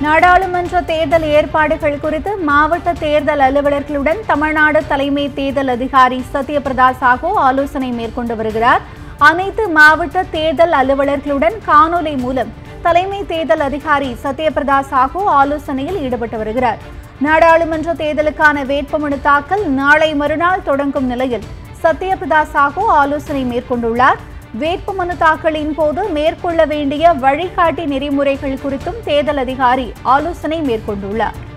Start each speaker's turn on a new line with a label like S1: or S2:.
S1: நாடாளுமன்ற தேர்தல் ஏற்பாடுகள் குறித்து மாவட்ட தேர்தல் அலுவலர்களுடன் தமிழ்நாடு தலைமை தேர்தல் அதிகாரி சத்யபிரதா சாஹூ ஆலோசனை மேற்கொண்டு வருகிறார் அனைத்து மாவட்ட தேர்தல் அலுவலர்களுடன் காணொலி மூலம் தலைமை தேர்தல் அதிகாரி சத்யபிரதா சாஹூ ஆலோசனையில் ஈடுபட்டு வருகிறார் நாடாளுமன்ற தேர்தலுக்கான வேட்புமனு தாக்கல் நாளை மறுநாள் தொடங்கும் நிலையில் சத்யபிரதா சாஹூ ஆலோசனை மேற்கொண்டுள்ளார் வேட்புமனு தாக்கலின் போது மேற்கொள்ள வேண்டிய வழிகாட்டி நெறிமுறைகள் குறித்தும் தேர்தல் அதிகாரி ஆலோசனை மேற்கொண்டுள்ளார்